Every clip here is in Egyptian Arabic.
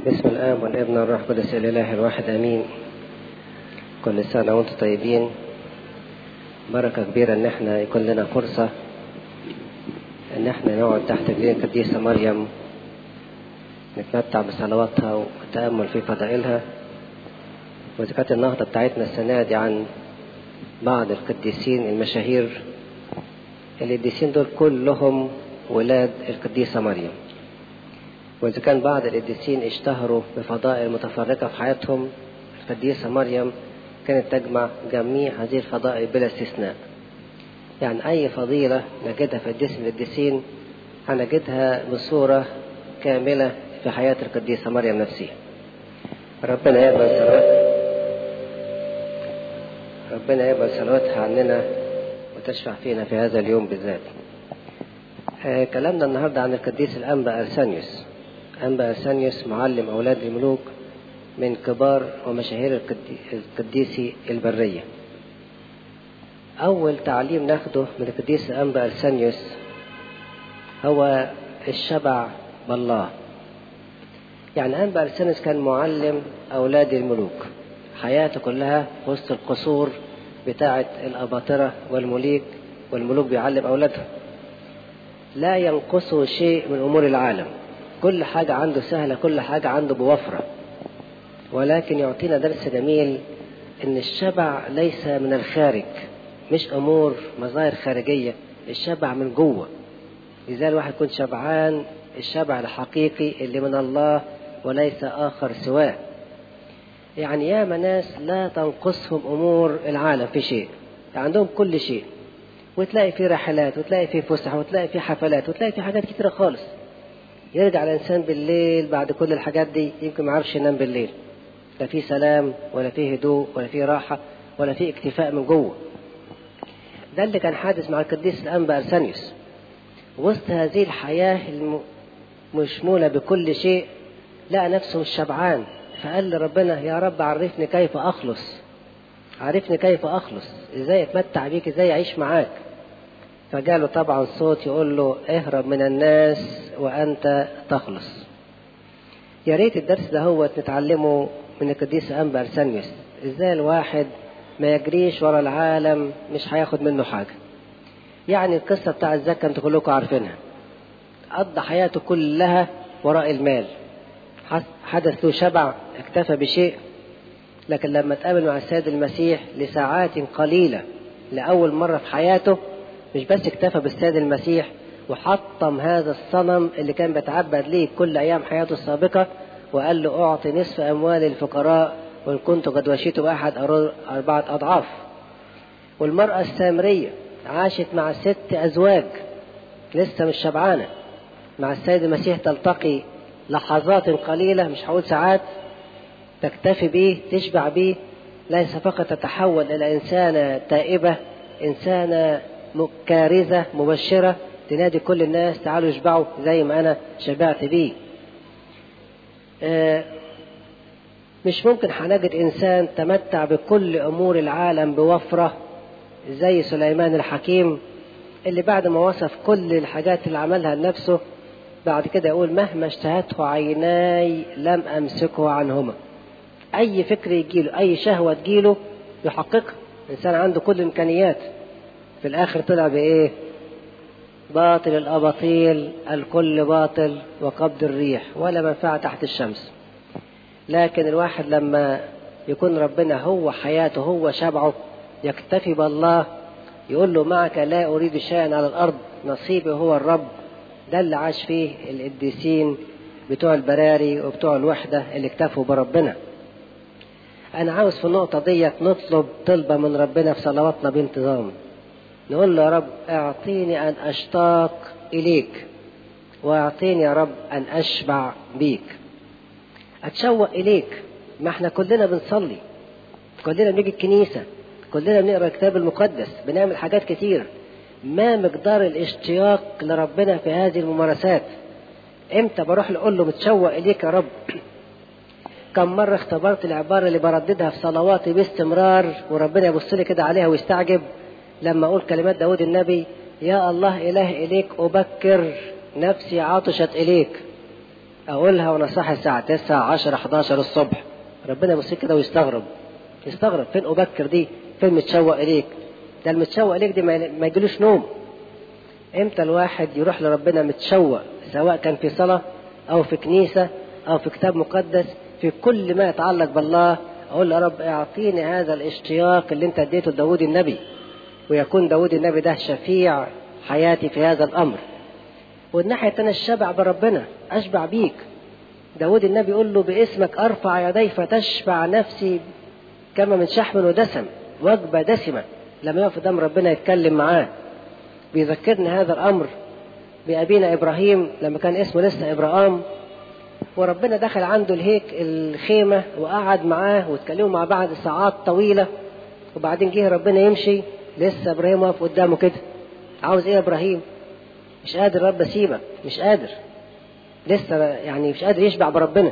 باسم الآب والابن والروح القدس الإله الواحد آمين كل سنة وأنتم طيبين بركة كبيرة إن احنا يكون لنا فرصة إن احنا نقعد تحت رجلين القديسة مريم نتمتع بصلواتها والتأمل في فضائلها وإذا كانت النهضة بتاعتنا السنة دي عن بعض القديسين المشاهير القديسين دول كلهم ولاد القديسة مريم وإذا كان بعض القديسين اشتهروا بفضائل متفرقة في حياتهم القديسة مريم كانت تجمع جميع هذه الفضائل بلا استثناء يعني أي فضيلة نجدها في قديس من القديسين هنجدها بصورة كاملة في حياة القديسة مريم نفسها ربنا يقبل صلوات ربنا يقبل صلواتها عننا وتشفع فينا في هذا اليوم بالذات آه كلامنا النهاردة عن القديس الأنبا أرسانيوس أنبا أرسانيوس معلم أولاد الملوك من كبار ومشاهير القديسي البرية أول تعليم ناخده من القديس أنبا أرسانيوس هو الشبع بالله يعني أنبا أرسانيوس كان معلم أولاد الملوك حياته كلها وسط القصور بتاعة الأباطرة والمليك والملوك بيعلم أولادهم لا ينقصه شيء من أمور العالم كل حاجة عنده سهلة كل حاجة عنده بوفرة ولكن يعطينا درس جميل ان الشبع ليس من الخارج مش امور مظاهر خارجية الشبع من جوه لذلك الواحد يكون شبعان الشبع الحقيقي اللي من الله وليس اخر سواه يعني ياما ناس لا تنقصهم امور العالم في شيء يعني عندهم كل شيء وتلاقي في رحلات وتلاقي في فسح وتلاقي في حفلات وتلاقي في حاجات كتيرة خالص يرجع الإنسان بالليل بعد كل الحاجات دي يمكن ما يعرفش ينام بالليل لا في سلام ولا في هدوء ولا في راحة ولا في اكتفاء من جوه ده اللي كان حادث مع القديس الأنبا أرسانيوس وسط هذه الحياة المشمولة بكل شيء لقى نفسه مش شبعان فقال لربنا يا رب عرفني كيف أخلص عرفني كيف أخلص إزاي أتمتع بيك إزاي أعيش معاك فجاله طبعا صوت يقول له اهرب من الناس وأنت تخلص يا ريت الدرس ده هو نتعلمه من القديس أنبا أرسانيوس إزاي الواحد ما يجريش ورا العالم مش هياخد منه حاجة يعني القصة بتاع الزكاة انتوا كلكم عارفينها قضى حياته كلها وراء المال حدث له شبع اكتفى بشيء لكن لما تقابل مع السيد المسيح لساعات قليلة لأول مرة في حياته مش بس اكتفى بالسيد المسيح وحطم هذا الصنم اللي كان بيتعبد ليه كل أيام حياته السابقة وقال له أعطي نصف أموال الفقراء وإن كنت قد وشيت بأحد أربعة أضعاف والمرأة السامرية عاشت مع ست أزواج لسه مش شبعانة مع السيد المسيح تلتقي لحظات قليلة مش هقول ساعات تكتفي به تشبع به ليس فقط تتحول إلى إنسانة تائبة إنسانة كارثة مبشرة تنادي كل الناس تعالوا اشبعوا زي ما أنا شبعت بيه آه مش ممكن هنجد إنسان تمتع بكل أمور العالم بوفرة زي سليمان الحكيم اللي بعد ما وصف كل الحاجات اللي عملها لنفسه بعد كده يقول مهما اشتهته عيناي لم أمسكه عنهما أي فكر يجيله أي شهوة تجيله يحققها إنسان عنده كل الإمكانيات في الآخر طلع بإيه باطل الأباطيل الكل باطل وقبض الريح ولا منفعة تحت الشمس لكن الواحد لما يكون ربنا هو حياته هو شبعه يكتفي بالله يقول له معك لا أريد شيئا على الأرض نصيبي هو الرب ده اللي عاش فيه القديسين بتوع البراري وبتوع الوحدة اللي اكتفوا بربنا أنا عاوز في النقطة ديت نطلب طلبة من ربنا في صلواتنا بانتظام نقول له يا رب اعطيني أن أشتاق إليك واعطيني يا رب أن أشبع بيك أتشوق إليك ما احنا كلنا بنصلي كلنا بنيجي الكنيسة كلنا بنقرا الكتاب المقدس بنعمل حاجات كتير ما مقدار الاشتياق لربنا في هذه الممارسات امتى بروح اقول له متشوق اليك يا رب كم مرة اختبرت العبارة اللي برددها في صلواتي باستمرار وربنا يبص لي كده عليها ويستعجب لما أقول كلمات داود النبي يا الله إله إليك أبكر نفسي عطشت إليك اقولها وانا صاحي الساعه 9 10 11 الصبح ربنا يبص كده ويستغرب يستغرب فين ابكر دي فين متشوق اليك ده المتشوق اليك دي ما يجيلوش نوم امتى الواحد يروح لربنا متشوق سواء كان في صلاه او في كنيسه او في كتاب مقدس في كل ما يتعلق بالله اقول يا رب اعطيني هذا الاشتياق اللي انت اديته لداود النبي ويكون داود النبي ده شفيع حياتي في هذا الامر والناحيه الثانيه الشبع بربنا اشبع بيك داود النبي يقول له باسمك ارفع يدي فتشبع نفسي كما من شحم ودسم وجبه دسمه لما يقف قدام ربنا يتكلم معاه بيذكرنا هذا الامر بابينا ابراهيم لما كان اسمه لسه ابراهام وربنا دخل عنده الهيك الخيمة وقعد معاه واتكلموا مع بعض ساعات طويلة وبعدين جه ربنا يمشي لسه ابراهيم واقف قدامه كده عاوز ايه يا ابراهيم مش قادر رب اسيبك مش قادر لسه يعني مش قادر يشبع بربنا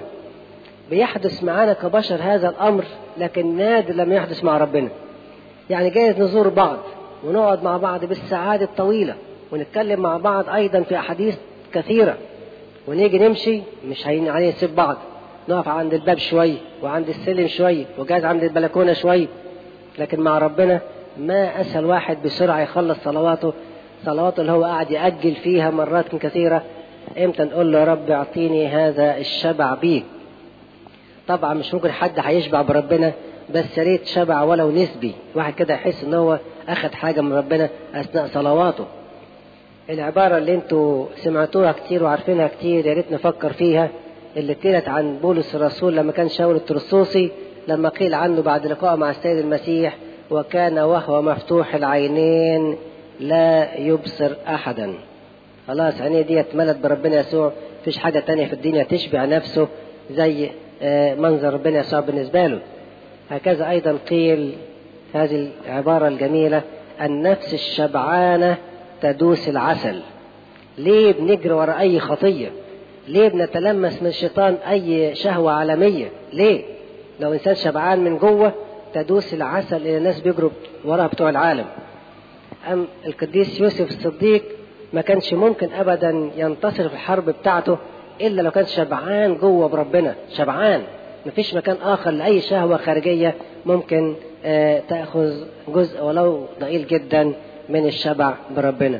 بيحدث معانا كبشر هذا الامر لكن نادر لما يحدث مع ربنا يعني جايز نزور بعض ونقعد مع بعض بالساعات الطويلة ونتكلم مع بعض ايضا في احاديث كثيره ونيجي نمشي مش عليه نسيب بعض نقف عند الباب شوية وعند السلم شوية وجاز عند البلكونة شوية لكن مع ربنا ما أسهل واحد بسرعة يخلص صلواته صلواته اللي هو قاعد يأجل فيها مرات كثيرة امتى نقول له يا رب اعطيني هذا الشبع بيك طبعا مش ممكن حد هيشبع بربنا بس يا ريت شبع ولو نسبي واحد كده يحس ان هو اخذ حاجه من ربنا اثناء صلواته العبارة اللي انتوا سمعتوها كتير وعارفينها كتير يا ريت نفكر فيها اللي قيلت عن بولس الرسول لما كان شاول الترسوسي لما قيل عنه بعد لقائه مع السيد المسيح وكان وهو مفتوح العينين لا يبصر أحدا خلاص عينيه دي اتملت بربنا يسوع مفيش حاجة تانية في الدنيا تشبع نفسه زي منظر ربنا يسوع بالنسبة له هكذا أيضا قيل هذه العبارة الجميلة النفس الشبعانة تدوس العسل ليه بنجري ورا اي خطيه ليه بنتلمس من الشيطان اي شهوه عالميه ليه لو انسان شبعان من جوه تدوس العسل الى الناس بيجروا وراها بتوع العالم ام القديس يوسف الصديق ما كانش ممكن ابدا ينتصر في الحرب بتاعته الا لو كان شبعان جوه بربنا شبعان مفيش مكان اخر لاي شهوه خارجيه ممكن آه تاخذ جزء ولو ضئيل جدا من الشبع بربنا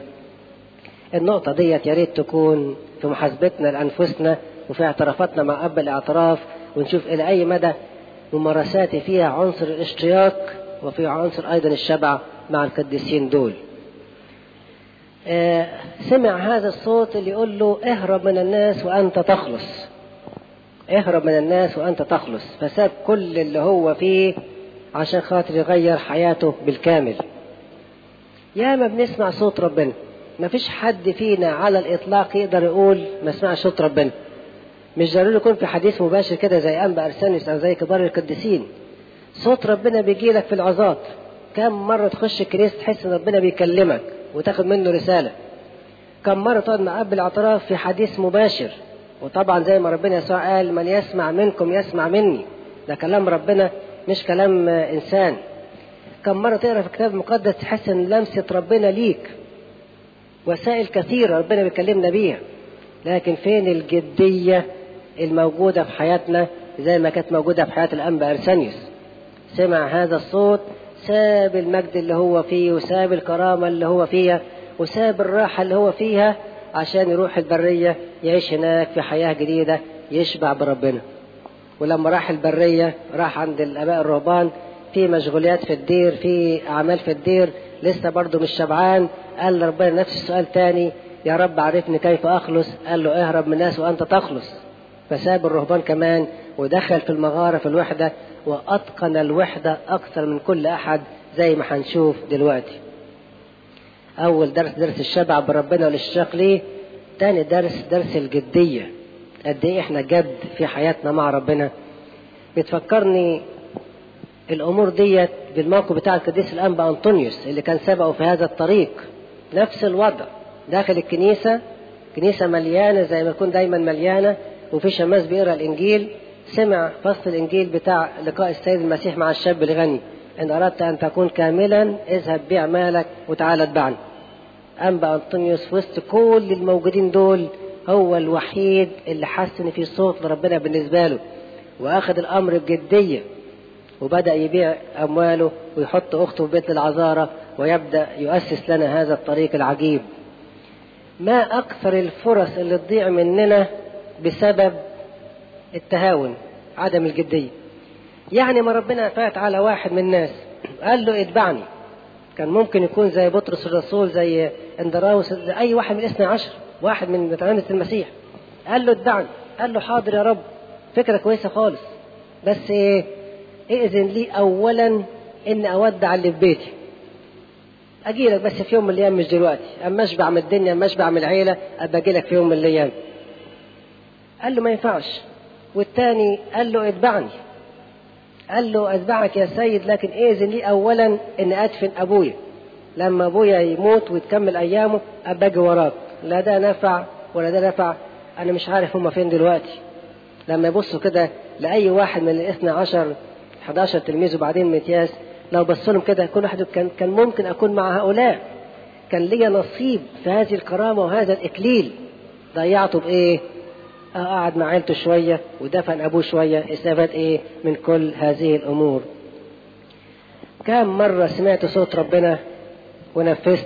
النقطة ديت يا ريت تكون في محاسبتنا لأنفسنا وفي اعترافاتنا مع أب الاعتراف ونشوف إلى أي مدى ممارساتي فيها عنصر الاشتياق وفي عنصر أيضا الشبع مع القديسين دول آه سمع هذا الصوت اللي يقول له اهرب من الناس وأنت تخلص اهرب من الناس وأنت تخلص فساب كل اللي هو فيه عشان خاطر يغير حياته بالكامل يا ما بنسمع صوت ربنا ما فيش حد فينا على الإطلاق يقدر يقول ما سمعش صوت ربنا مش ضروري يكون في حديث مباشر كده زي أنبا أرسانيوس أو زي كبار القديسين صوت ربنا بيجي لك في العظات كم مرة تخش الكنيسة تحس إن ربنا بيكلمك وتاخد منه رسالة كم مرة تقعد مع أب الاعتراف في حديث مباشر وطبعا زي ما ربنا يسوع قال من يسمع منكم يسمع مني ده كلام ربنا مش كلام إنسان كم مرة تقرا في الكتاب المقدس تحس ان لمسة ربنا ليك وسائل كثيرة ربنا بيكلمنا بيها لكن فين الجدية الموجودة في حياتنا زي ما كانت موجودة في حياة الأنبا أرسانيوس سمع هذا الصوت ساب المجد اللي هو فيه وساب الكرامة اللي هو فيها وساب الراحة اللي هو فيها عشان يروح البرية يعيش هناك في حياة جديدة يشبع بربنا ولما راح البرية راح عند الآباء الرهبان في مشغوليات في الدير في أعمال في الدير لسه برضه مش شبعان قال ربنا نفس السؤال تاني يا رب عرفني كيف أخلص قال له اهرب من الناس وأنت تخلص فساب الرهبان كمان ودخل في المغارة في الوحدة وأتقن الوحدة أكثر من كل أحد زي ما هنشوف دلوقتي أول درس درس الشبع بربنا والاشتياق ليه تاني درس درس الجدية قد إيه إحنا جد في حياتنا مع ربنا بتفكرني الأمور ديت بالموقف بتاع القديس الأنبا أنطونيوس اللي كان سبقه في هذا الطريق نفس الوضع داخل الكنيسة كنيسة مليانة زي ما يكون دايما مليانة وفي شماس بيقرا الإنجيل سمع فصل الإنجيل بتاع لقاء السيد المسيح مع الشاب الغني إن أردت أن تكون كاملا اذهب بيع مالك وتعال اتبعني أنبا أنطونيوس في وسط كل الموجودين دول هو الوحيد اللي حس ان في صوت لربنا بالنسبه له واخذ الامر بجديه وبدا يبيع امواله ويحط اخته في بيت العذاره ويبدا يؤسس لنا هذا الطريق العجيب ما اكثر الفرص اللي تضيع مننا بسبب التهاون عدم الجديه يعني ما ربنا فات على واحد من الناس قال له اتبعني كان ممكن يكون زي بطرس الرسول زي اندراوس زي اي واحد من الاثنى عشر واحد من تلامذة المسيح قال له اتبعني قال له حاضر يا رب فكرة كويسة خالص بس ايه ائذن لي اولا ان اودع اللي في بيتي اجي لك بس في يوم من الايام مش دلوقتي اما اشبع من الدنيا اما اشبع من العيله ابقى اجي لك في يوم من الايام قال له ما ينفعش والتاني قال له اتبعني قال له اتبعك يا سيد لكن ائذن لي اولا ان ادفن ابويا لما ابويا يموت وتكمل ايامه ابقى اجي وراك لا ده نفع ولا ده نفع انا مش عارف هما فين دلوقتي لما يبصوا كده لاي واحد من الاثنى عشر 11 تلميذ وبعدين متياس لو بصوا لهم كده كل واحد كان كان ممكن اكون مع هؤلاء كان ليا نصيب في هذه الكرامه وهذا الاكليل ضيعته بايه؟ قعد مع عيلته شويه ودفن ابوه شويه استفاد ايه من كل هذه الامور كم مره سمعت صوت ربنا ونفذت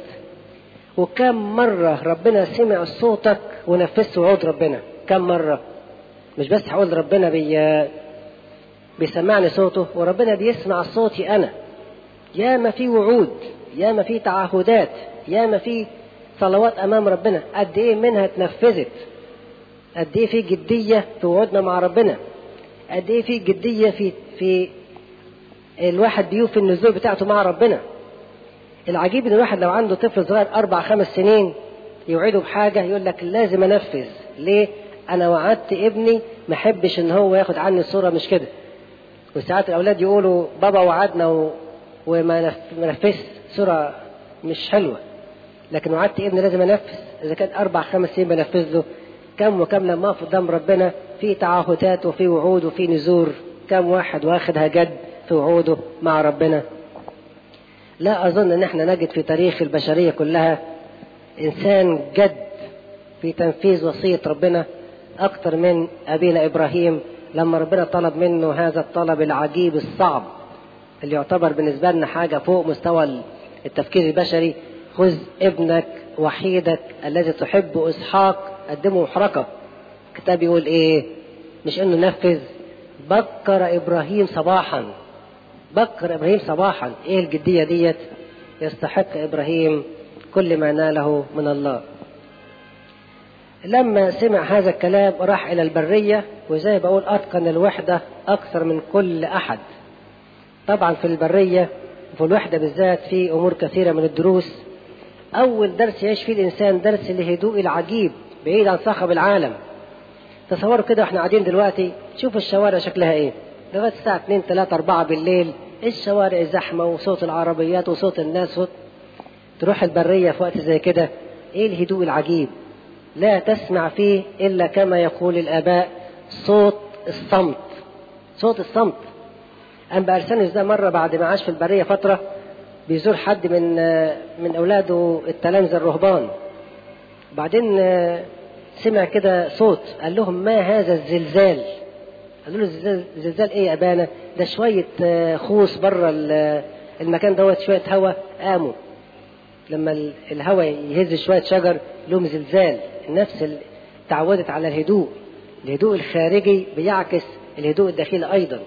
وكم مرة ربنا سمع صوتك ونفذت وعود ربنا كم مرة مش بس هقول ربنا بي بيسمعني صوته وربنا بيسمع صوتي أنا يا ما في وعود يا ما في تعهدات يا ما في صلوات أمام ربنا قد إيه منها اتنفذت قد إيه في جدية في وعودنا مع ربنا قد إيه في جدية في في الواحد بيوفي النزول بتاعته مع ربنا العجيب ان الواحد لو عنده طفل صغير اربع خمس سنين يوعده بحاجه يقول لك لازم انفذ ليه؟ انا وعدت ابني ما احبش ان هو ياخد عني الصوره مش كده وساعات الاولاد يقولوا بابا وعدنا و... وما نفذش صوره مش حلوه لكن وعدت ابني لازم انفذ اذا كان اربع خمس سنين بنفذ له كم وكم لما اقف قدام ربنا في تعهدات وفي وعود وفي نذور كم واحد واخدها جد في وعوده مع ربنا لا أظن أن احنا نجد في تاريخ البشرية كلها إنسان جد في تنفيذ وصية ربنا أكثر من أبينا إبراهيم لما ربنا طلب منه هذا الطلب العجيب الصعب اللي يعتبر بالنسبة لنا حاجة فوق مستوى التفكير البشري خذ ابنك وحيدك الذي تحب إسحاق قدمه محرقة الكتاب يقول إيه مش إنه نفذ بكر إبراهيم صباحا بكر ابراهيم صباحا ايه الجديه ديت يستحق ابراهيم كل ما ناله من الله لما سمع هذا الكلام راح الى البريه وزي بقول اتقن الوحده اكثر من كل احد طبعا في البريه وفي الوحده بالذات في امور كثيره من الدروس اول درس يعيش فيه الانسان درس الهدوء العجيب بعيد عن صخب العالم تصوروا كده واحنا قاعدين دلوقتي شوفوا الشوارع شكلها ايه لغايه الساعه 2 3 4 بالليل الشوارع زحمه وصوت العربيات وصوت الناس صوت تروح البريه في وقت زي كده ايه الهدوء العجيب لا تسمع فيه الا كما يقول الاباء صوت الصمت صوت الصمت أنبا أرسانيوس ده مرة بعد ما عاش في البرية فترة بيزور حد من من أولاده التلامذة الرهبان بعدين سمع كده صوت قال لهم ما هذا الزلزال قالوا له الزلزال, الزلزال ايه يا ابانا ده شويه خوص بره المكان دوت شويه هواء قاموا لما الهواء يهز شويه شجر لهم زلزال النفس تعودت على الهدوء الهدوء الخارجي بيعكس الهدوء الداخلي ايضا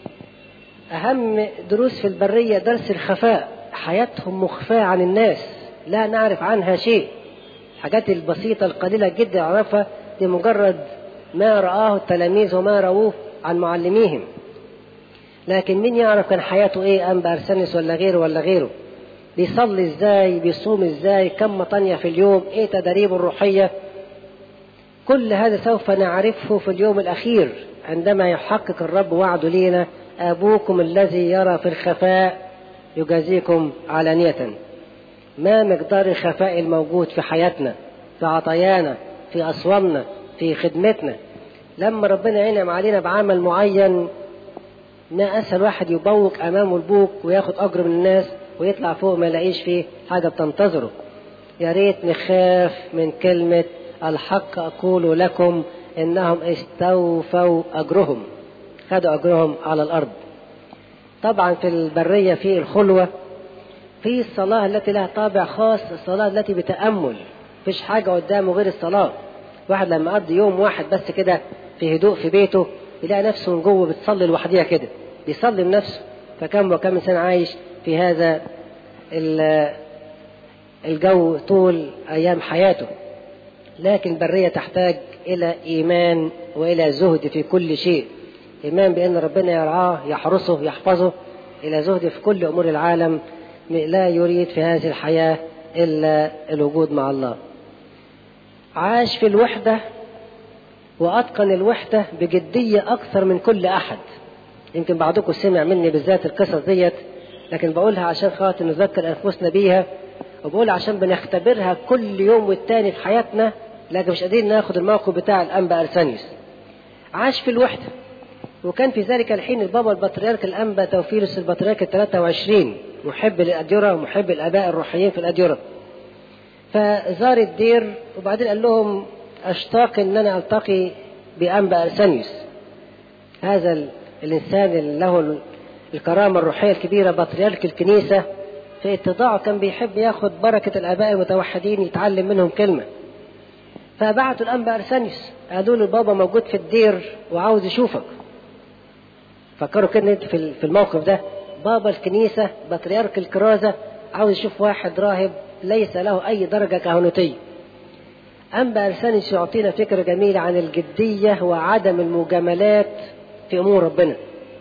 اهم دروس في البريه درس الخفاء حياتهم مخفاه عن الناس لا نعرف عنها شيء الحاجات البسيطه القليله جدا نعرفها دي مجرد ما رآه التلاميذ وما رووه عن معلميهم لكن مين يعرف كان حياته ايه أنبا أرسنس ولا غيره ولا غيره بيصلي ازاي بيصوم ازاي كم مطنية في اليوم ايه تدريبه الروحية كل هذا سوف نعرفه في اليوم الأخير عندما يحقق الرب وعده لينا أبوكم الذي يرى في الخفاء يجازيكم علانية ما مقدار الخفاء الموجود في حياتنا في عطايانا في أصوامنا في خدمتنا لما ربنا ينعم علينا بعمل معين ما اسهل واحد يبوق امامه البوك وياخد اجر من الناس ويطلع فوق ما يلاقيش فيه حاجه بتنتظره يا ريت نخاف من كلمه الحق أقول لكم إنهم استوفوا أجرهم خدوا أجرهم على الأرض طبعا في البرية في الخلوة في الصلاة التي لها طابع خاص الصلاة التي بتأمل مفيش حاجة قدامه غير الصلاة واحد لما قضي يوم واحد بس كده في هدوء في بيته يلاقي نفسه من جوه بتصلي لوحديها كده بيصلي بنفسه فكم وكم إنسان عايش في هذا الجو طول أيام حياته لكن البرية تحتاج إلى إيمان وإلى زهد في كل شيء إيمان بأن ربنا يرعاه يحرسه يحفظه إلى زهد في كل أمور العالم لا يريد في هذه الحياة إلا الوجود مع الله عاش في الوحدة وأتقن الوحدة بجدية أكثر من كل أحد يمكن بعضكم سمع مني بالذات القصص ديت لكن بقولها عشان خاطر نذكر أنفسنا بيها وبقول عشان بنختبرها كل يوم والتاني في حياتنا لكن مش قادرين ناخد الموقف بتاع الأنبا أرسانيوس عاش في الوحدة وكان في ذلك الحين البابا البطريرك الأنبا توفيلوس البطريرك ال 23 محب للأديرة ومحب الآباء الروحيين في الأديرة فزار الدير وبعدين قال لهم أشتاق إن أنا ألتقي بأنبا أرسانيوس هذا الإنسان اللي له الكرامة الروحية الكبيرة بطريرك الكنيسة في اتضاعه كان بيحب ياخد بركة الآباء المتوحدين يتعلم منهم كلمة فبعتوا الأنبا أرسانيوس قالوا له البابا موجود في الدير وعاوز يشوفك فكروا كده في الموقف ده بابا الكنيسة بطريرك الكرازة عاوز يشوف واحد راهب ليس له أي درجة كهنوتية أنبا أرسانيوس يعطينا فكرة جميلة عن الجدية وعدم المجاملات في أمور ربنا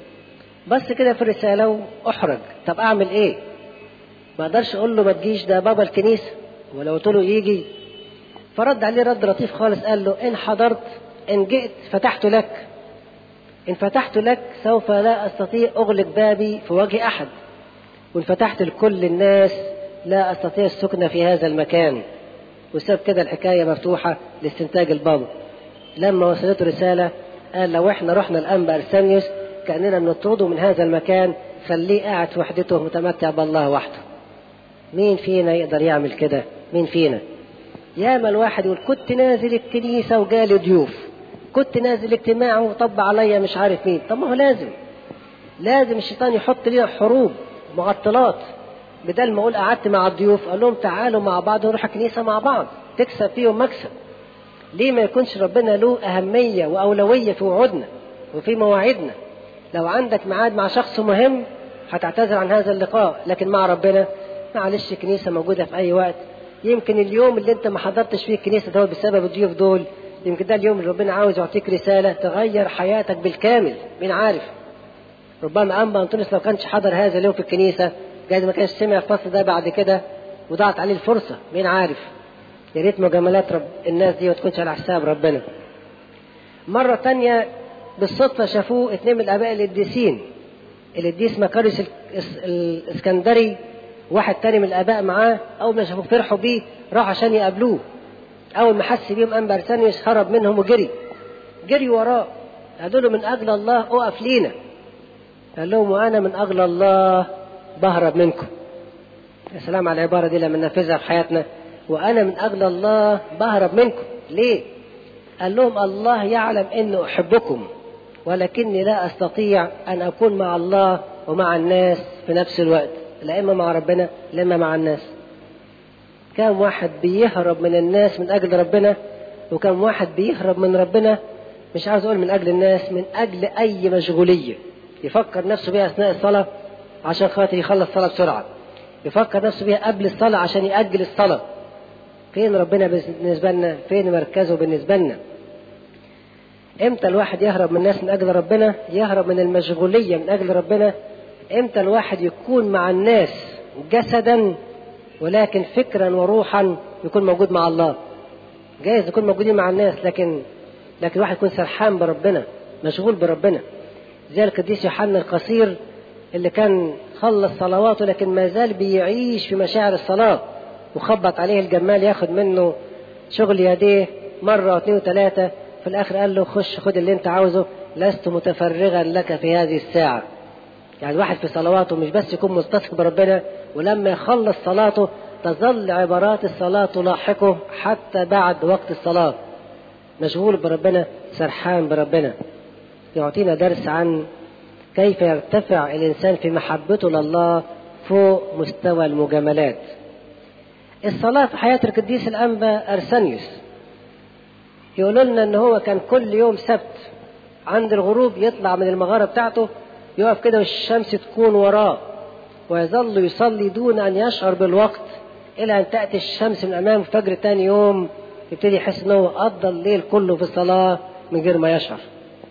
بس كده في الرسالة أحرج طب أعمل إيه ما أقدرش أقول له ما تجيش ده بابا الكنيسة ولو قلت له يجي فرد عليه رد لطيف خالص قال له إن حضرت إن جئت فتحت لك إن فتحت لك سوف لا أستطيع أغلق بابي في وجه أحد وإن فتحت لكل الناس لا أستطيع السكنة في هذا المكان وساب كده الحكاية مفتوحة لاستنتاج البابا لما وصلته رسالة قال لو احنا رحنا الأنبا أرسانيوس كأننا بنطرده من هذا المكان خليه قاعد في وحدته متمتع بالله وحده مين فينا يقدر يعمل كده مين فينا ياما الواحد يقول كنت نازل الكنيسة وجالي ضيوف كنت نازل اجتماع وطب عليا مش عارف مين طب ما هو لازم لازم الشيطان يحط لنا حروب معطلات بدل ما اقول قعدت مع الضيوف قال لهم تعالوا مع بعض نروح الكنيسة مع بعض تكسب فيهم مكسب ليه ما يكونش ربنا له أهمية وأولوية في وعودنا وفي مواعيدنا لو عندك ميعاد مع شخص مهم هتعتذر عن هذا اللقاء لكن مع ربنا معلش كنيسة موجودة في أي وقت يمكن اليوم اللي انت ما حضرتش فيه الكنيسة ده بسبب الضيوف دول يمكن ده اليوم اللي ربنا عاوز يعطيك رسالة تغير حياتك بالكامل مين عارف ربما أنبا أنطونيوس لو كانش حضر هذا اليوم في الكنيسة جايز ما كانش سمع الفصل ده بعد كده وضاعت عليه الفرصة مين عارف يا ريت مجاملات رب الناس دي ما تكونش على حساب ربنا مرة تانية بالصدفة شافوه اثنين من الآباء القديسين القديس مكاريوس الاسكندري واحد تاني من الآباء معاه أول ما شافوه فرحوا بيه راحوا عشان يقابلوه أول ما حس بيهم أنبا أرسانيوس هرب منهم وجري جري وراه قالوا له من أجل الله أقف لينا قال لهم وأنا من أجل الله بهرب منكم يا سلام على العبارة دي لما ننفذها في حياتنا وأنا من أجل الله بهرب منكم ليه؟ قال لهم الله يعلم أني أحبكم ولكني لا أستطيع أن أكون مع الله ومع الناس في نفس الوقت لا إما مع ربنا لا إما مع الناس كم واحد بيهرب من الناس من أجل ربنا وكم واحد بيهرب من ربنا مش عاوز أقول من أجل الناس من أجل أي مشغولية يفكر نفسه بيها أثناء الصلاة عشان خاطر يخلص الصلاة بسرعة يفكر نفسه بيها قبل الصلاة عشان يأجل الصلاة فين ربنا بالنسبة لنا فين مركزه بالنسبة لنا امتى الواحد يهرب من الناس من اجل ربنا يهرب من المشغوليه من اجل ربنا امتى الواحد يكون مع الناس جسدا ولكن فكرا وروحا يكون موجود مع الله جايز يكون موجودين مع الناس لكن لكن الواحد يكون سرحان بربنا مشغول بربنا زي القديس يوحنا القصير اللي كان خلص صلواته لكن ما زال بيعيش في مشاعر الصلاه وخبط عليه الجمال ياخد منه شغل يديه مره واثنين وثلاثه في الآخر قال له خش خد اللي أنت عاوزه لست متفرغا لك في هذه الساعة يعني الواحد في صلواته مش بس يكون ملتصق بربنا ولما يخلص صلاته تظل عبارات الصلاة تلاحقه حتى بعد وقت الصلاة مشغول بربنا سرحان بربنا يعطينا درس عن كيف يرتفع الإنسان في محبته لله فوق مستوى المجاملات الصلاة في حياة القديس الأنبا أرسانيوس يقولوا لنا إن هو كان كل يوم سبت عند الغروب يطلع من المغارة بتاعته يقف كده والشمس تكون وراه ويظل يصلي دون أن يشعر بالوقت إلى أن تأتي الشمس من أمام فجر تاني يوم يبتدي يحس إن هو قضى الليل كله في الصلاة من غير ما يشعر.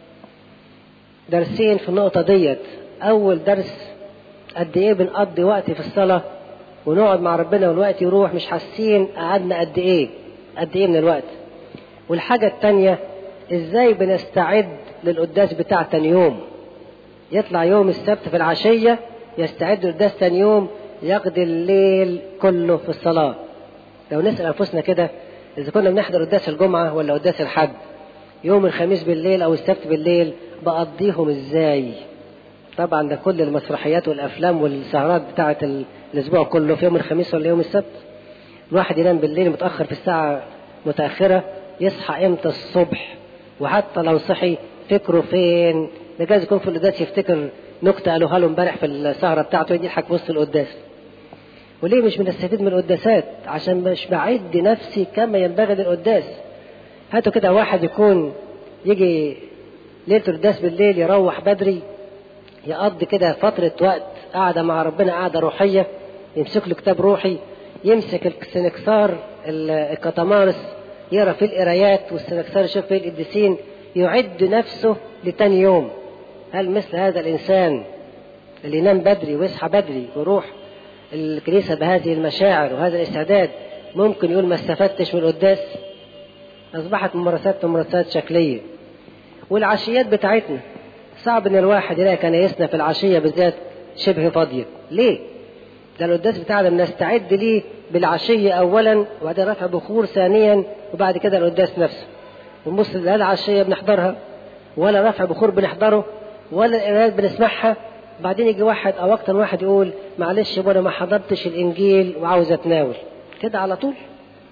درسين في النقطة ديت أول درس قد إيه بنقضي وقت في الصلاة ونقعد مع ربنا والوقت يروح مش حاسين قعدنا قد إيه قد إيه من الوقت. والحاجة التانية إزاي بنستعد للقداس بتاع تاني يوم. يطلع يوم السبت في العشية يستعد للقداس تاني يوم يقضي الليل كله في الصلاة لو نسأل أنفسنا كده إذا كنا بنحضر قداس الجمعة ولا قداس الحد يوم الخميس بالليل أو السبت بالليل بقضيهم إزاي طبعا ده كل المسرحيات والأفلام والسهرات بتاعة الأسبوع كله في يوم الخميس ولا يوم السبت الواحد ينام بالليل متأخر في الساعة متأخرة يصحى إمتى الصبح وحتى لو صحي فكره فين ده جايز يكون في القداس يفتكر نكتة قالوها له امبارح في السهرة بتاعته يضحك في وسط القداس وليه مش بنستفيد من القداسات عشان مش بعد نفسي كما ينبغي للقداس هاتوا كده واحد يكون يجي ليلة القداس بالليل يروح بدري يقضي كده فترة وقت قاعدة مع ربنا قاعدة روحية يمسك له كتاب روحي يمسك السنكسار الكتمارس يقرا فيه القرايات والسنكسار يشوف فيه القديسين يعد نفسه لتاني يوم هل مثل هذا الإنسان اللي ينام بدري ويصحى بدري ويروح الكنيسة بهذه المشاعر وهذا الاستعداد ممكن يقول ما استفدتش من القداس أصبحت ممارسات ممارسات شكلية والعشيات بتاعتنا صعب إن الواحد يلاقي كنايسنا في العشية بالذات شبه فاضية ليه؟ ده القداس بتاعنا بنستعد ليه بالعشية أولا وبعدين رفع بخور ثانيا وبعد كده القداس نفسه ونبص لا العشية بنحضرها ولا رفع بخور بنحضره ولا القرايات بنسمعها بعدين يجي واحد او اكتر واحد يقول معلش يا انا ما حضرتش الانجيل وعاوز اتناول كده على طول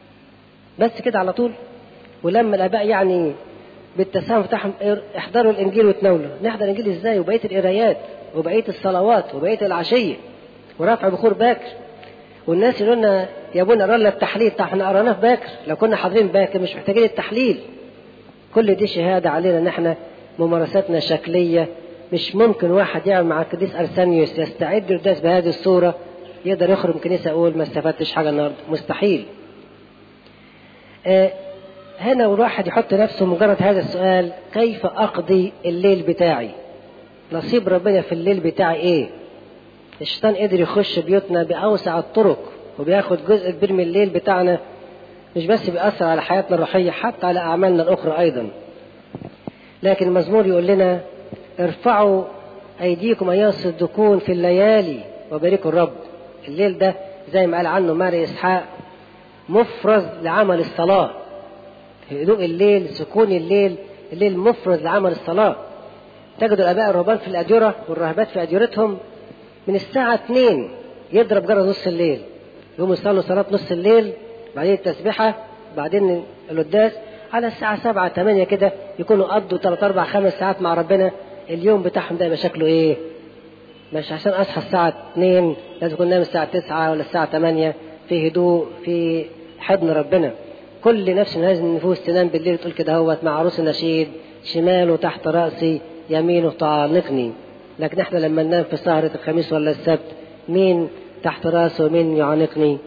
بس كده على طول ولما الاباء يعني بالتسامح بتاعهم احضروا الانجيل وتناولوا نحضر الانجيل ازاي وبقيه القرايات وبقيه الصلوات وبقيه العشيه ورفع بخور باكر والناس يقولوا لنا يا ابونا قرا لنا التحليل طب احنا قراناه في باكر لو كنا حاضرين باكر مش محتاجين التحليل كل دي شهاده علينا ان احنا ممارساتنا شكليه مش ممكن واحد يعمل مع القديس ارسانيوس يستعد للقداس بهذه الصوره يقدر يخرج من الكنيسه يقول ما استفدتش حاجه النهارده مستحيل آه هنا والواحد يحط نفسه مجرد هذا السؤال كيف اقضي الليل بتاعي نصيب ربنا في الليل بتاعي ايه الشيطان قدر يخش بيوتنا باوسع الطرق وبياخد جزء كبير من الليل بتاعنا مش بس بيأثر على حياتنا الروحية حتى على أعمالنا الأخرى أيضا لكن المزمور يقول لنا ارفعوا أيديكم أيها الصديقون في الليالي وباركوا الرب الليل ده زي ما قال عنه ماري إسحاق مفرز لعمل الصلاة هدوء الليل سكون الليل الليل مفرز لعمل الصلاة تجد الآباء الرهبان في الأديرة والراهبات في أديرتهم من الساعة 2 يضرب جرس نص الليل يقوموا يصلوا صلاة نص الليل بعدين التسبيحة بعدين القداس على الساعة سبعة ثمانية كده يكونوا قضوا ثلاث أربع خمس ساعات مع ربنا اليوم بتاعهم ده يبقى شكله إيه؟ مش عشان أصحى الساعة 2 لازم أكون نايم الساعة 9 ولا الساعة 8 في هدوء في حضن ربنا كل نفس من هذه النفوس تنام بالليل تقول كده هوت مع عروس النشيد شماله تحت رأسي يمينه تعانقني لكن احنا لما ننام في سهرة الخميس ولا السبت مين تحت راسه ومين يعانقني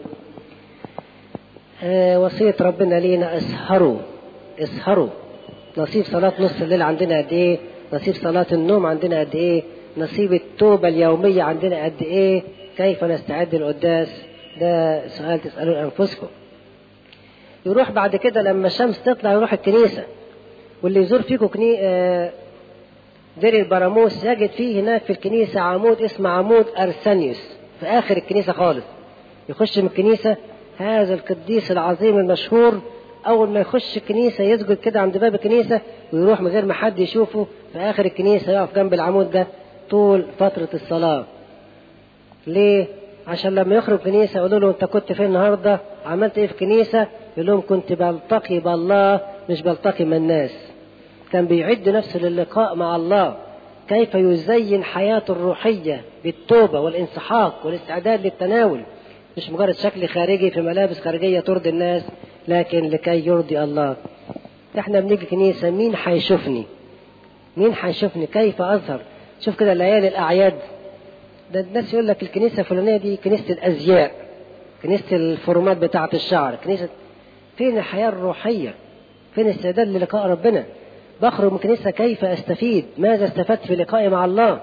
آه وصية ربنا لينا اسهروا اسهروا نصيب صلاة نص الليل عندنا قد ايه نصيب صلاة النوم عندنا قد ايه نصيب التوبة اليومية عندنا قد ايه كيف نستعد للقداس ده سؤال تسألوا لأنفسكم يروح بعد كده لما الشمس تطلع يروح الكنيسة واللي يزور فيكم كني... آه دير البراموس يجد فيه هناك في الكنيسة عمود اسمه عمود أرسانيوس في آخر الكنيسة خالص يخش من الكنيسة هذا القديس العظيم المشهور أول ما يخش الكنيسة يسجد كده عند باب الكنيسة ويروح من غير ما حد يشوفه في آخر الكنيسة يقف جنب العمود ده طول فترة الصلاة ليه؟ عشان لما يخرج كنيسة يقولوا له أنت كنت فين النهاردة عملت إيه في كنيسة يقول لهم كنت بلتقي بالله مش بلتقي من الناس كان بيعد نفسه للقاء مع الله كيف يزين حياته الروحية بالتوبة والانسحاق والاستعداد للتناول مش مجرد شكل خارجي في ملابس خارجية ترضي الناس لكن لكي يرضي الله احنا بنيجي كنيسة مين هيشوفني مين هيشوفني كيف أظهر شوف كده ليالي الأعياد ده الناس يقول لك الكنيسة الفلانية دي كنيسة الأزياء كنيسة الفورمات بتاعة الشعر كنيسة فين الحياة الروحية فين الاستعداد للقاء ربنا بخرج من كنيسة كيف أستفيد ماذا استفدت في لقائي مع الله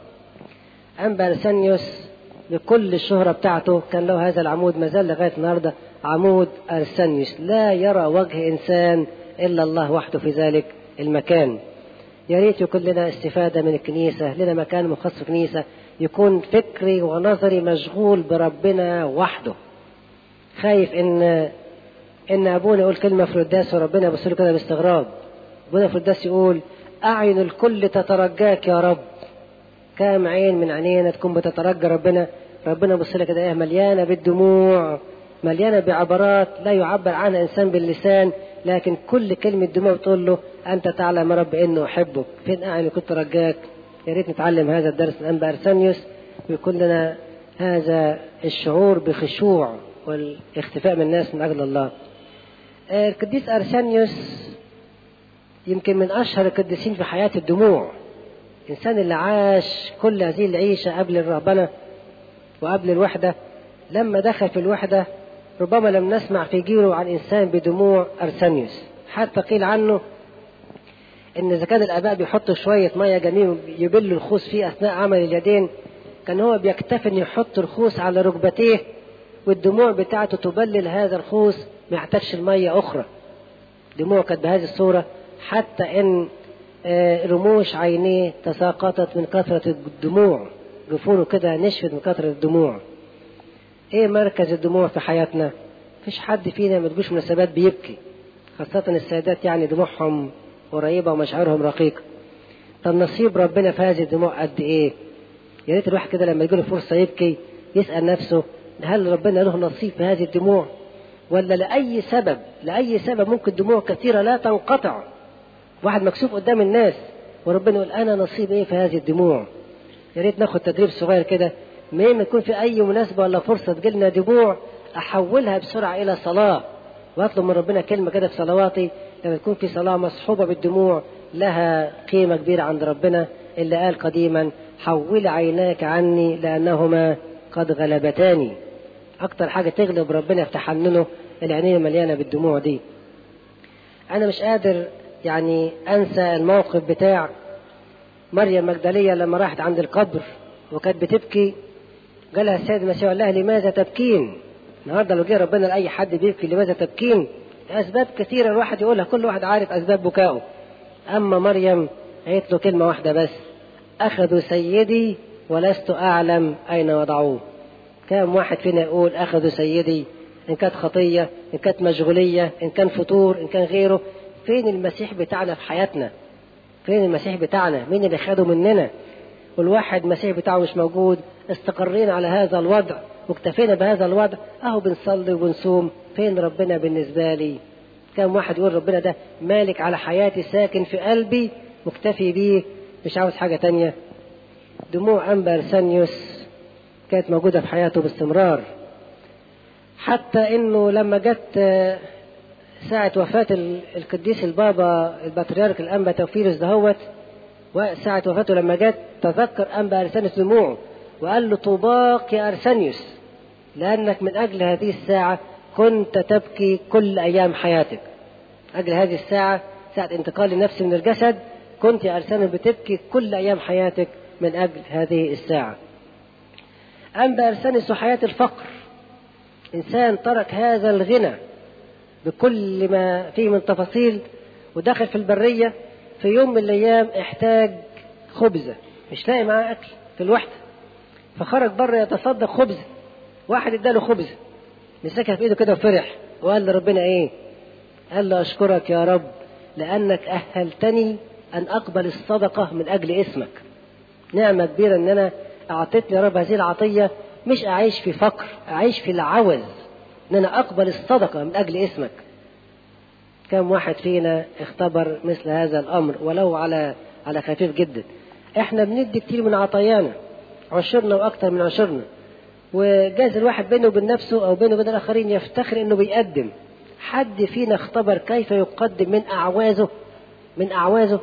أنبا أرسانيوس بكل الشهرة بتاعته كان له هذا العمود ما زال لغاية النهاردة عمود أرسانيوس لا يرى وجه إنسان إلا الله وحده في ذلك المكان يا ريت يكون لنا استفادة من الكنيسة لنا مكان مخصص في الكنيسة يكون فكري ونظري مشغول بربنا وحده خايف ان ان ابونا يقول كلمه في القداس وربنا يبص له كده باستغراب ابونا في القداس يقول اعين الكل تترجاك يا رب كام عين من عينينا تكون بتترجى ربنا ربنا يبص لها كده ايه مليانه بالدموع مليانه بعبارات لا يعبر عنها انسان باللسان لكن كل كلمه دموع بتقول له انت تعلم يا رب انه احبك فين اعين كنت رجاك يا ريت نتعلم هذا الدرس من انبا ارسانيوس ويكون لنا هذا الشعور بخشوع والاختفاء من الناس من اجل الله. القديس ارسانيوس يمكن من اشهر القديسين في حياه الدموع. الانسان اللي عاش كل هذه العيشه قبل الرهبنه وقبل الوحده لما دخل في الوحده ربما لم نسمع في جيله عن انسان بدموع ارسانيوس حتى قيل عنه ان اذا كان الاباء بيحطوا شويه ميه جميل يبلوا الخوص فيه اثناء عمل اليدين كان هو بيكتفي ان يحط الخوص على ركبتيه والدموع بتاعته تبلل هذا الخوص ما يحتاجش الميه اخرى دموعه كانت بهذه الصوره حتى ان رموش عينيه تساقطت من كثره الدموع جفونه كده نشفت من كثره الدموع ايه مركز الدموع في حياتنا مفيش حد فينا ما تجوش مناسبات بيبكي خاصة السيدات يعني دموعهم قريبة ومشاعرهم رقيقة طب نصيب ربنا في هذه الدموع قد ايه يا ريت الواحد كده لما يجيله فرصة يبكي يسأل نفسه هل ربنا له نصيب في هذه الدموع ولا لأي سبب لأي سبب ممكن دموع كثيرة لا تنقطع واحد مكسوف قدام الناس وربنا يقول أنا نصيب إيه في هذه الدموع يا ريت ناخد تدريب صغير كده ما يكون في أي مناسبة ولا فرصة تجيلنا دموع أحولها بسرعة إلى صلاة وأطلب من ربنا كلمة كده في صلواتي لما تكون في صلاة مصحوبة بالدموع لها قيمة كبيرة عند ربنا اللي قال قديما حول عيناك عني لأنهما قد غلبتاني أكتر حاجة تغلب ربنا في تحننه العينين المليانة بالدموع دي أنا مش قادر يعني أنسى الموقف بتاع مريم مجدلية لما راحت عند القبر وكانت بتبكي قالها السيد المسيح قال لها لماذا تبكين؟ النهارده لو جه ربنا لأي حد بيبكي لماذا تبكين؟ أسباب كثيرة الواحد يقولها كل واحد عارف أسباب بكائه أما مريم قالت له كلمة واحدة بس أخذوا سيدي ولست أعلم أين وضعوه كم واحد فينا يقول أخذوا سيدي إن كانت خطية إن كانت مشغولية إن كان فطور إن كان غيره فين المسيح بتاعنا في حياتنا فين المسيح بتاعنا مين اللي خده مننا والواحد المسيح بتاعه مش موجود استقرينا على هذا الوضع واكتفينا بهذا الوضع اهو بنصلي وبنصوم فين ربنا بالنسبه لي كم واحد يقول ربنا ده مالك على حياتي ساكن في قلبي مكتفي بيه مش عاوز حاجه تانية دموع انبا ارسانيوس كانت موجوده في حياته باستمرار حتى انه لما جت ساعة وفاة القديس البابا البطريرك الأنبا توفيلوس دهوت وساعة وفاته لما جت تذكر أنبا أرسانيوس دموعه وقال له طوباك يا أرسانيوس لأنك من أجل هذه الساعة كنت تبكي كل أيام حياتك أجل هذه الساعة ساعة انتقال النفس من الجسد كنت يا أرسانيوس بتبكي كل أيام حياتك من أجل هذه الساعة أنبا أرسانيوس حياة الفقر إنسان ترك هذا الغنى بكل ما فيه من تفاصيل ودخل في البرية في يوم من الأيام احتاج خبزة مش لاقي معاه أكل في الوحدة فخرج بره يتصدق خبزة واحد اداله خبزة مسكها في ايده كده وفرح وقال لربنا ايه قال له اشكرك يا رب لانك اهلتني ان اقبل الصدقة من اجل اسمك نعمة كبيرة ان انا اعطيتني يا رب هذه العطية مش أعيش في فقر أعيش في العوز إن أنا أقبل الصدقة من أجل اسمك كم واحد فينا اختبر مثل هذا الأمر ولو على على خفيف جدا احنا بندي كتير من عطايانا عشرنا واكتر من عشرنا وجاز الواحد بينه وبين نفسه او بينه وبين الاخرين يفتخر انه بيقدم حد فينا اختبر كيف يقدم من اعوازه من اعوازه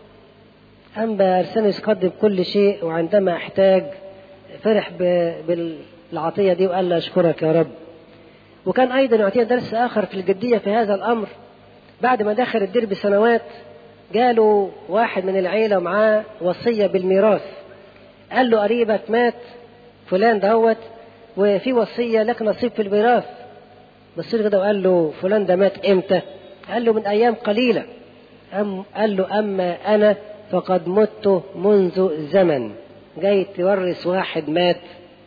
أنبا أرسنس قدم كل شيء وعندما احتاج فرح بالعطية دي وقال له أشكرك يا رب وكان أيضا يعطينا درس آخر في الجدية في هذا الأمر بعد ما دخل الدير بسنوات جاله واحد من العيلة ومعاه وصية بالميراث قال له قريبك مات فلان دوت وفي وصية لك نصيب في الميراث بص له كده وقال له فلان ده مات امتى؟ قال له من أيام قليلة أم قال له أما أنا فقد مت منذ زمن جاي تورث واحد مات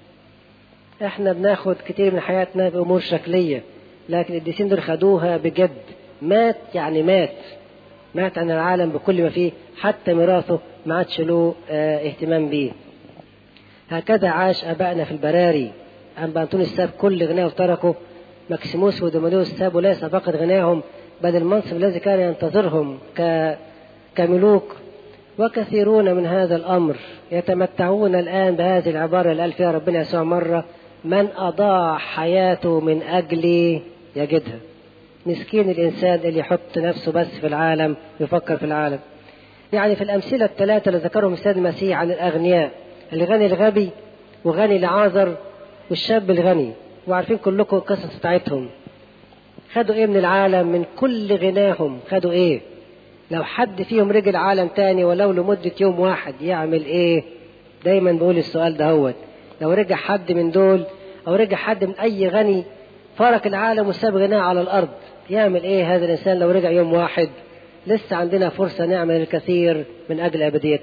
احنا بناخد كتير من حياتنا بأمور شكلية لكن القديسين دول خدوها بجد مات يعني مات مات عن العالم بكل ما فيه حتى ميراثه ما عادش له اه اهتمام بيه هكذا عاش ابائنا في البراري أنبا أنطونيوس ساب كل غناه وتركه مكسيموس ودوماديوس سابوا ليس فقط غناهم بل المنصب الذي كان ينتظرهم ك... كملوك وكثيرون من هذا الأمر يتمتعون الآن بهذه العبارة اللي قال فيها ربنا يسوع مرة من أضاع حياته من أجلي يجدها مسكين الإنسان اللي يحط نفسه بس في العالم يفكر في العالم يعني في الأمثلة الثلاثة اللي ذكرهم السيد المسيح عن الأغنياء الغني الغبي وغني العازر والشاب الغني وعارفين كلكم القصص بتاعتهم خدوا ايه من العالم من كل غناهم خدوا ايه لو حد فيهم رجل عالم تاني ولو لمدة يوم واحد يعمل ايه دايما بقول السؤال ده هو لو رجع حد من دول او رجع حد من اي غني فارق العالم وساب غناه على الارض يعمل ايه هذا الانسان لو رجع يوم واحد لسه عندنا فرصة نعمل الكثير من اجل ابديتنا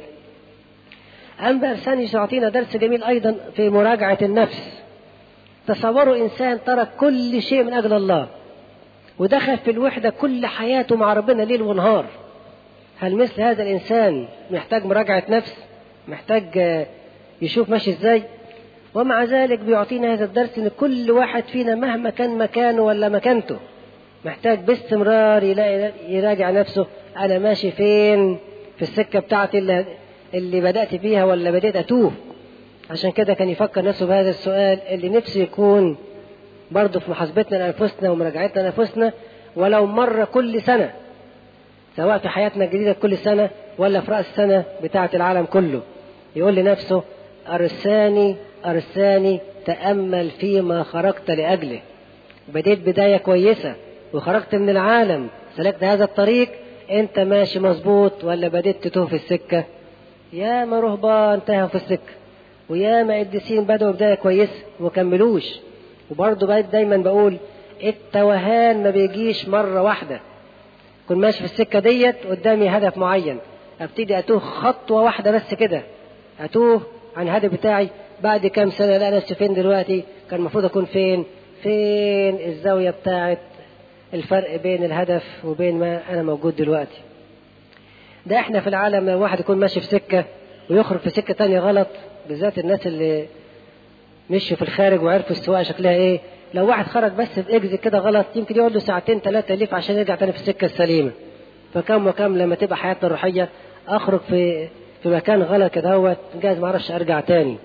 أنبا أرسانيوس يعطينا درس جميل أيضا في مراجعة النفس تصوروا إنسان ترك كل شيء من أجل الله ودخل في الوحدة كل حياته مع ربنا ليل ونهار هل مثل هذا الإنسان محتاج مراجعة نفس محتاج يشوف ماشي إزاي ومع ذلك بيعطينا هذا الدرس إن كل واحد فينا مهما كان مكانه ولا مكانته محتاج باستمرار يلاقي يراجع نفسه أنا ماشي فين في السكة بتاعتي اللي, اللي بدأت فيها ولا بديت أتوه عشان كده كان يفكر نفسه بهذا السؤال اللي نفسه يكون برضه في محاسبتنا لأنفسنا ومراجعتنا لأنفسنا ولو مرة كل سنة سواء في حياتنا الجديدة كل سنة ولا في رأس السنة بتاعة العالم كله يقول لنفسه أرساني أرساني تأمل فيما خرجت لأجله بديت بداية كويسة وخرجت من العالم سلكت هذا الطريق انت ماشي مظبوط ولا بديت تتوه في السكة يا ما رهبان انتهوا في السكة ويا ما قديسين بدأوا بداية كويسة وكملوش وبرضه بقيت دايما بقول التوهان ما بيجيش مرة واحدة كنت ماشي في السكة ديت قدامي هدف معين ابتدي اتوه خطوة واحدة بس كده اتوه عن الهدف بتاعي بعد كام سنة لا نفسي فين دلوقتي كان المفروض اكون فين فين الزاوية بتاعت الفرق بين الهدف وبين ما انا موجود دلوقتي ده احنا في العالم لو واحد يكون ماشي في سكة ويخرج في سكة تانية غلط بالذات الناس اللي مشوا في الخارج وعرفوا السواقة شكلها ايه لو واحد خرج بس في اكزit كده غلط يمكن يقعد له ساعتين ثلاثة يلف عشان يرجع تاني في السكة السليمة فكم وكم لما تبقى حياتنا الروحية اخرج في في مكان غلط كده هو جايز ما اعرفش ارجع تاني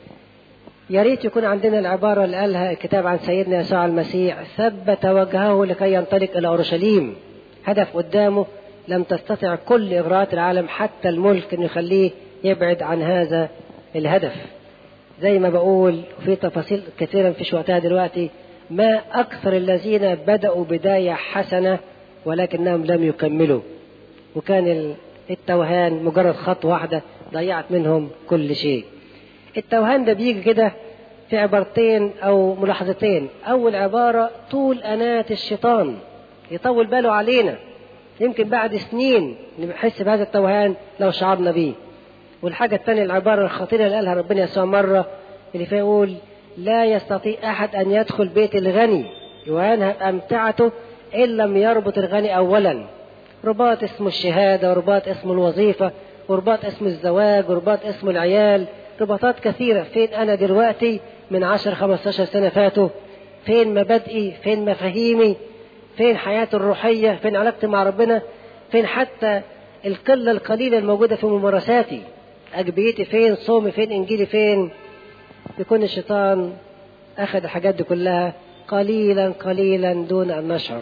يا ريت يكون عندنا العبارة اللي قالها الكتاب عن سيدنا يسوع المسيح ثبت وجهه لكي ينطلق إلى أورشليم هدف قدامه لم تستطع كل إغراءات العالم حتى الملك أن يخليه يبعد عن هذا الهدف زي ما بقول في تفاصيل كثيرة مفيش وقتها دلوقتي ما أكثر الذين بدأوا بداية حسنة ولكنهم لم يكملوا وكان التوهان مجرد خطوة واحدة ضيعت منهم كل شيء التوهان ده بيجي كده في عبارتين أو ملاحظتين أول عبارة طول أناة الشيطان يطول باله علينا يمكن بعد سنين نحس بهذا التوهان لو شعرنا بيه والحاجة الثانية العبارة الخطيرة اللي قالها ربنا يسوع مرة اللي فيها يقول لا يستطيع أحد أن يدخل بيت الغني وينهب أمتعته إن لم يربط الغني أولا رباط اسمه الشهادة ورباط اسمه الوظيفة ورباط اسمه الزواج ورباط اسمه العيال رباطات كثيرة فين أنا دلوقتي من عشر خمستاشر سنة فاتوا فين مبادئي فين مفاهيمي فين حياتي الروحية فين علاقتي مع ربنا فين حتى القلة القليلة الموجودة في ممارساتي أجبيتي فين صومي فين إنجيلي فين يكون الشيطان أخذ الحاجات دي كلها قليلا قليلا دون أن نشعر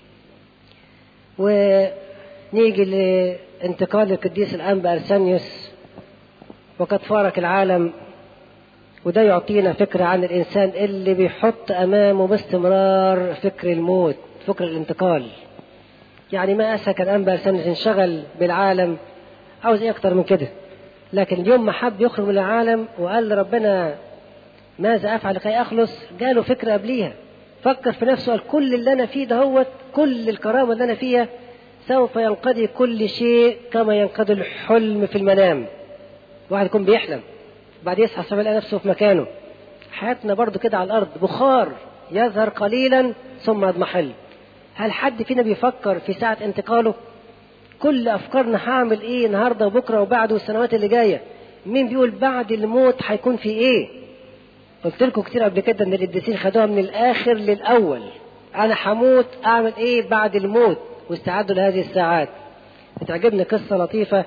ونيجي لانتقال القديس الأنبا أرسانيوس وقد فارق العالم وده يعطينا فكرة عن الإنسان اللي بيحط أمامه باستمرار فكر الموت فكر الانتقال يعني ما أسهل كان أنبا أرسانيوس انشغل بالعالم عاوز إيه أكتر من كده لكن اليوم ما حب يخرج من العالم وقال لربنا ماذا أفعل لكي أخلص جاله فكرة قبليها فكر في نفسه قال كل اللي أنا فيه دهوت كل الكرامة اللي أنا فيها سوف ينقضي كل شيء كما ينقضي الحلم في المنام واحد يكون بيحلم بعد يصحى الصبح يلاقي نفسه في مكانه حياتنا برضو كده على الأرض بخار يظهر قليلا ثم يضمحل هل حد فينا بيفكر في ساعة انتقاله كل أفكارنا هعمل إيه النهاردة وبكرة وبعده والسنوات اللي جاية مين بيقول بعد الموت هيكون في إيه قلت لكم كتير قبل كده ان القديسين خدوها من الاخر للاول انا هموت اعمل ايه بعد الموت واستعدوا لهذه الساعات بتعجبني قصه لطيفه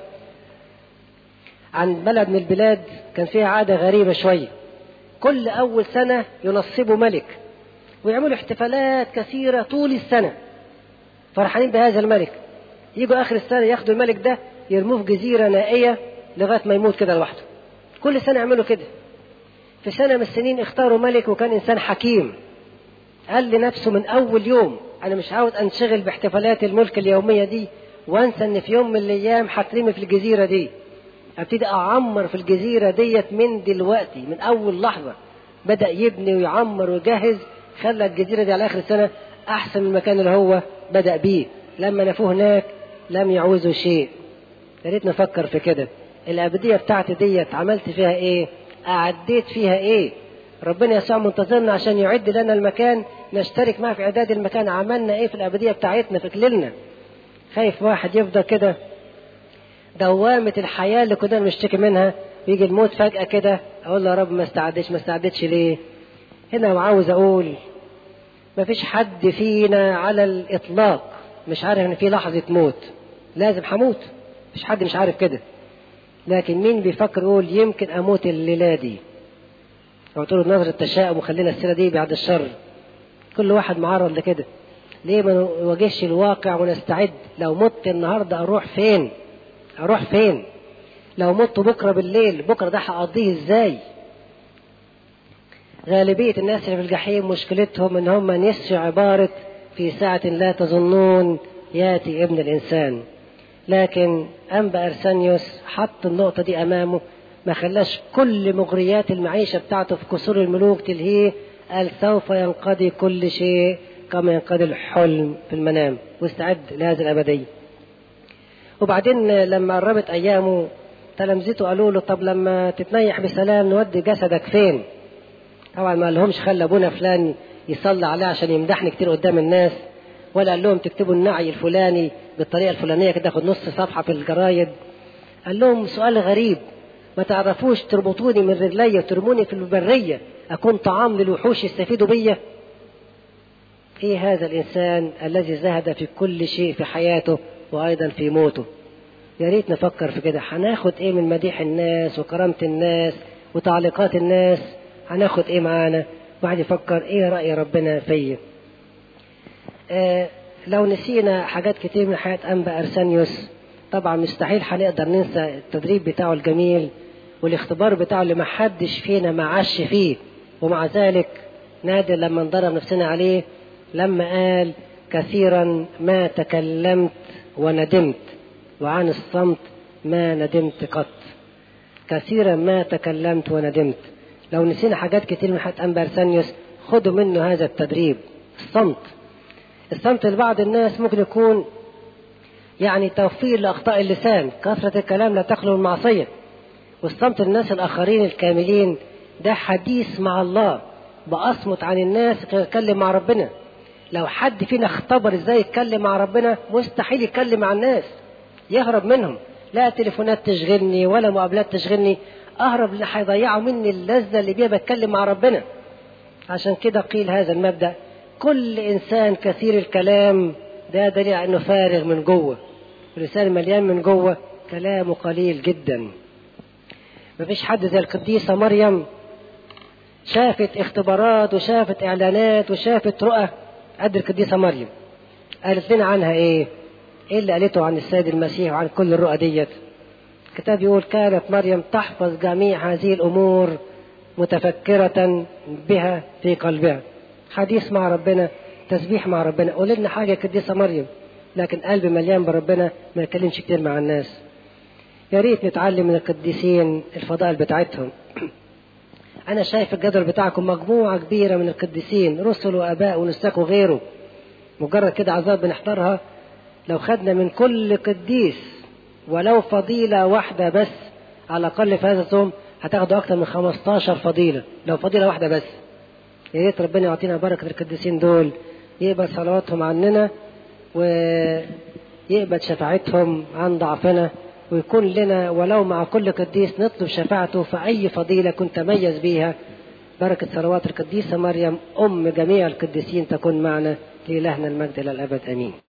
عن بلد من البلاد كان فيها عاده غريبه شويه كل اول سنه ينصبوا ملك ويعملوا احتفالات كثيره طول السنه فرحانين بهذا الملك يجوا اخر السنه ياخدوا الملك ده يرموه في جزيره نائيه لغايه ما يموت كده لوحده كل سنه يعملوا كده في سنة من السنين اختاروا ملك وكان إنسان حكيم قال لنفسه من أول يوم أنا مش عاوز أنشغل باحتفالات الملك اليومية دي وأنسى إن في يوم من الأيام هترمي في الجزيرة دي أبتدي أعمر في الجزيرة ديت من دلوقتي من أول لحظة بدأ يبني ويعمر ويجهز خلى الجزيرة دي على آخر السنة أحسن من المكان اللي هو بدأ بيه لما نفوه هناك لم يعوزوا شيء يا ريت نفكر في كده الأبدية بتاعتي ديت عملت فيها إيه؟ أعديت فيها إيه ربنا يسوع منتظرنا عشان يعد لنا المكان نشترك معه في إعداد المكان عملنا إيه في الأبدية بتاعتنا في كلنا خايف واحد يفضل كده دوامة الحياة اللي كنا بنشتكي منها ويجي الموت فجأة كده أقول له يا رب ما استعدتش ما استعدتش ليه هنا وعاوز أقول ما فيش حد فينا على الإطلاق مش عارف إن في لحظة موت لازم هموت مش حد مش عارف كده لكن مين بيفكر يقول يمكن اموت الليله دي او تقول نظرة التشاؤم وخلينا السيره دي بعد الشر كل واحد معرض لكده ليه ما نواجهش الواقع ونستعد لو مت النهارده اروح فين اروح فين لو مت بكره بالليل بكره ده هقضيه ازاي غالبية الناس اللي في الجحيم مشكلتهم ان هم نسوا عبارة في ساعة لا تظنون ياتي ابن الانسان لكن أنبا أرسانيوس حط النقطة دي أمامه ما خلاش كل مغريات المعيشة بتاعته في قصور الملوك تلهيه قال سوف ينقضي كل شيء كما ينقضي الحلم في المنام واستعد لهذه الأبدية وبعدين لما قربت أيامه تلامذته قالوا له طب لما تتنيح بسلام نودي جسدك فين طبعا ما لهمش خلى ابونا فلان يصلي عليه عشان يمدحني كتير قدام الناس ولا قال لهم تكتبوا النعي الفلاني بالطريقه الفلانيه كده اخد نص صفحه في الجرايد قال لهم سؤال غريب ما تعرفوش تربطوني من رجلي وترموني في البريه اكون طعام للوحوش يستفيدوا بيا ايه هذا الانسان الذي زهد في كل شيء في حياته وايضا في موته يا ريت نفكر في كده هناخد ايه من مديح الناس وكرامه الناس وتعليقات الناس هناخد ايه معانا واحد يفكر ايه راي ربنا فيا آه لو نسينا حاجات كتير من حياة أنبا أرسانيوس طبعا مستحيل هنقدر ننسى التدريب بتاعه الجميل والاختبار بتاعه اللي ما حدش فينا ما عاش فيه ومع ذلك نادر لما نضرب نفسنا عليه لما قال كثيرا ما تكلمت وندمت وعن الصمت ما ندمت قط كثيرا ما تكلمت وندمت لو نسينا حاجات كتير من حياة أنبا أرسانيوس خدوا منه هذا التدريب الصمت الصمت لبعض الناس ممكن يكون يعني توفير لأخطاء اللسان كثرة الكلام لا تخلو من معصية والصمت الناس الآخرين الكاملين ده حديث مع الله بأصمت عن الناس يتكلم مع ربنا لو حد فينا اختبر ازاي يتكلم مع ربنا مستحيل يتكلم مع الناس يهرب منهم لا تليفونات تشغلني ولا مقابلات تشغلني اهرب اللي هيضيعوا مني اللذه اللي بيها بتكلم مع ربنا عشان كده قيل هذا المبدا كل انسان كثير الكلام ده دليل على انه فارغ من جوه الانسان مليان من جوه كلامه قليل جدا مفيش حد زي القديسه مريم شافت اختبارات وشافت اعلانات وشافت رؤى قد القديسه مريم قالت لنا عنها ايه ايه اللي قالته عن السيد المسيح وعن كل الرؤى ديت الكتاب يقول كانت مريم تحفظ جميع هذه الامور متفكرة بها في قلبها حديث مع ربنا تسبيح مع ربنا قول لنا حاجة قديسة مريم لكن قلبي مليان بربنا ما يتكلمش كتير مع الناس يا ريت نتعلم من القديسين الفضائل بتاعتهم أنا شايف الجدول بتاعكم مجموعة كبيرة من القديسين رسل وآباء ونساك وغيره مجرد كده عذاب بنحضرها لو خدنا من كل قديس ولو فضيلة واحدة بس على الأقل في هذا الصوم هتاخدوا أكثر من 15 فضيلة لو فضيلة واحدة بس يا ريت ربنا يعطينا بركة القديسين دول يقبل صلواتهم عننا ويقبل شفاعتهم عن ضعفنا ويكون لنا ولو مع كل قديس نطلب شفاعته في أي فضيلة كنت تميز بيها بركة صلوات القديسة مريم أم جميع القديسين تكون معنا لإلهنا المجد إلى الأبد آمين